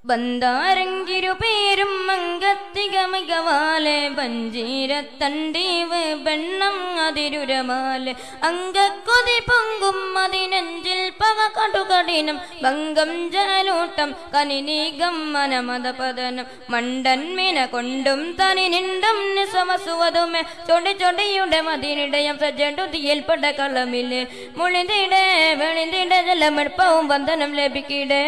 ബന്ധാരങ്കിരു പേരും മങ്കത്തിക മികവാലെ ബഞ്ചീരത്തണ്ടീവ് ബെണ്ണം അതിരുരമാലെ അങ്കക്കൊതി പൊങ്കും അതിനെഞ്ചിൽ പക കടുകടിനം ഭംഗം ജാലൂട്ടം കനിനീകം മനമതപതനം മണ്ടന്മിന കൊണ്ടും തനി നിണ്ടും നിസവസുവതുമെ ചൊടി ചൊടിയുടെ മതിനിടയം സജടുതിയിൽപ്പെട്ട കളമില് മുളിതിടെ വെളിതിടെ ജലമെടുപ്പവും ബന്ധനം ലഭിക്കിടേ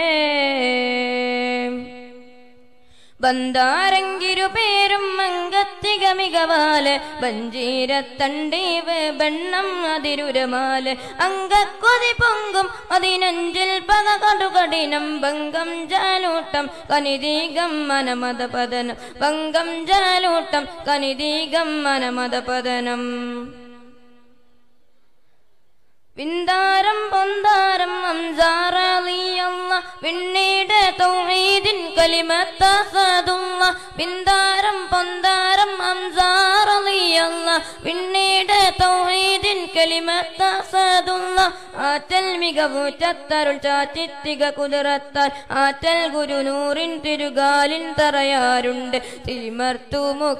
ബന്ധാരങ്കിരു പേരും മങ്കത്തിക മികവാല് ബഞ്ചീരത്തണ്ടീവ് ബെണ്ണം അതിരുരമാല് അങ്കക്കൊതി പൊങ്കും അതിനഞ്ചിൽ പക കടുകടിനം ഭംഗം ജാലൂട്ടം കനിതീകം മനമതപതനം ഭംഗം ജാലൂട്ടം കനിതീകം മനമതപതനം വിന്താരം പൊന്താരം അംസാറിയല്ല പിന്നീട് തൗഹീദിൻ കലിമത്താസതുള്ള വിന്താരം പൊന്താരം അംസാറിയല്ല പിന്നീട് തൗഹീദിൻ കലിമത്താസതുള്ള ആറ്റൽ മികവുറ്റത്തരുൾ ചാറ്റിത്തിക കുതിരത്താൽ ആറ്റൽ ഗുരുനൂറിൻ തിരുകാലിൻ തറയാറുണ്ട് തിരിമർത്തു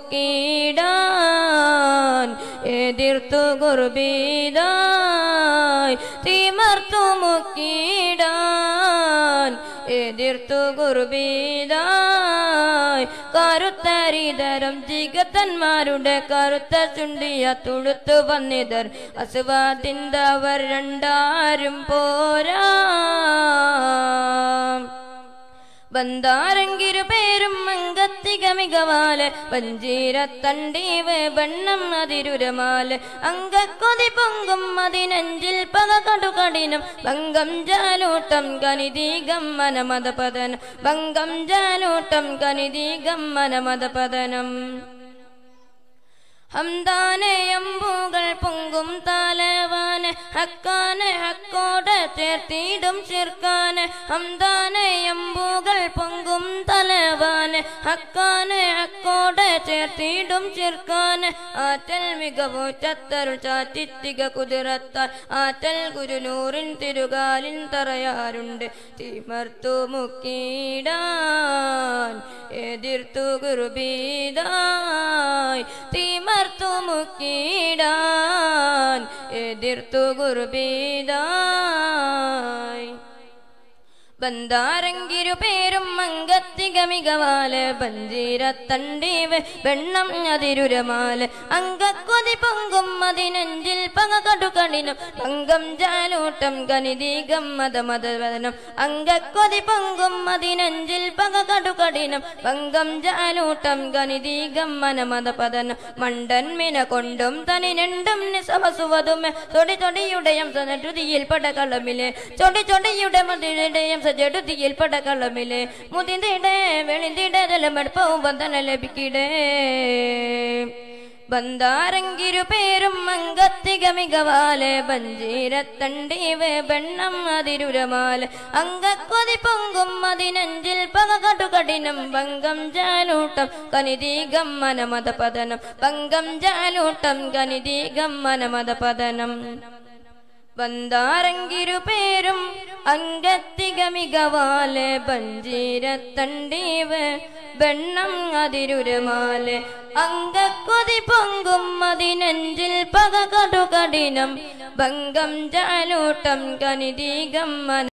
മുക്കീടാൻ എതിർത്തു കുർബീതാൻ തിമർത്തു മുക്കീടാൻ എതിർത്തു കുർബീതായ് കറുത്തരിതരം ജിഗത്തന്മാരുടെ കറുത്ത ചുണ്ടിയ തുടുത്തു വന്നിതർ അസുവാദിന്തവർ രണ്ടാരും പോരാ ബന്ധാരങ്കിരു പേരും മങ്കത്തിക മികവാല് വഞ്ചീരത്തണ്ടീവ് ബണ്ണം അതിരുരമാല് അങ്കക്കൊതി പൊങ്കും അതിനഞ്ചിൽ പക കടുകടിനം ഭംഗം ജാലൂട്ടം കനിതീകം മനമതപതനം ഭംഗം ജാലൂട്ടം കനിതീകം മനമതപതനം ഹംദാനെ അമ്പുകൾ പൊങ്കും താലവാന് ഹക്കാന് ഹക്കോട് ചേർത്തിടും ചിർക്കാന് ഹംദാനെ അമ്പുകൾ പൊങ്കും തലവാന് ഹക്കാന് ഹക്കോട് ചേർത്തിടും ചിർക്കാന് ആറ്റൽ മികവുറ്റത്തരുൾ ചാറ്റിത്തിക കുതിരത്താൽ ആറ്റൽ ഗുരുനൂറിൻ തിരുകാലിൻ തറയാറുണ്ട് തിമർത്തു മുക്കീടാൻ എതിർത്തു ഗുരുബീതായ് തിമർത്തു മുക്കീടാൻ എതിർത്തു ഗുരുബീതായ് ബന്ധാരങ്കിരു പേരും മങ്കത്തിക മികവാല് ബഞ്ചീരത്തണ്ടീവ് വെണ്ണം അതിരുരമാല് അങ്കക്കൊതി പൊങ്കും അതിനെഞ്ചിൽ പക കടുകടിനം പങ്കം ജാലൂട്ടം കനിതീകം മതമതവദനം അങ്കക്കൊതി പൊങ്കും അതിനെഞ്ചിൽ പക കടുകടിനം പങ്കം ജാലൂട്ടം കനിതീകം മനമതപതനം മണ്ടന്മിന കൊണ്ടും തനി രണ്ടും നിസമസുവതുമെ തൊടി തൊടിയുടയം സനരുതിയിൽ പടകളമിലെ ചൊടി ചൊടിയുടെ മതിയുടയം സജടുതിയിൽ പടകളമിലെ മുതിന്തിടെ വെളിന്തിടെ ജലമെടുപ്പവും വന്ദന ലഭിക്കിടേ ബന്ധാരങ്കിരു പേരും മങ്കത്തിക മികവാല് ബഞ്ചീരത്തണ്ടീവ് ബെണ്ണം അതിരുരമാല് അങ്കക്കൊതി പൊങ്കും അതിനഞ്ചിൽ പക കടുകടിനം ഭംഗം ജാലൂട്ടം കനിതീകം മനമതപതനം ഭംഗം ജാലൂട്ടം കനിതീകം മനമതപതനം ബന്ധാരങ്കിരു പേരും അങ്കത്തിക മികവാല് ബഞ്ചീരത്തണ്ടീവ് വെണ്ണം അതിരുരമാല് അങ്കക്കൊതി പൊങ്കും അതിനെഞ്ചിൽ പക കടുകടിനം ഭംഗം ജാലൂട്ടം കനിതീകം മന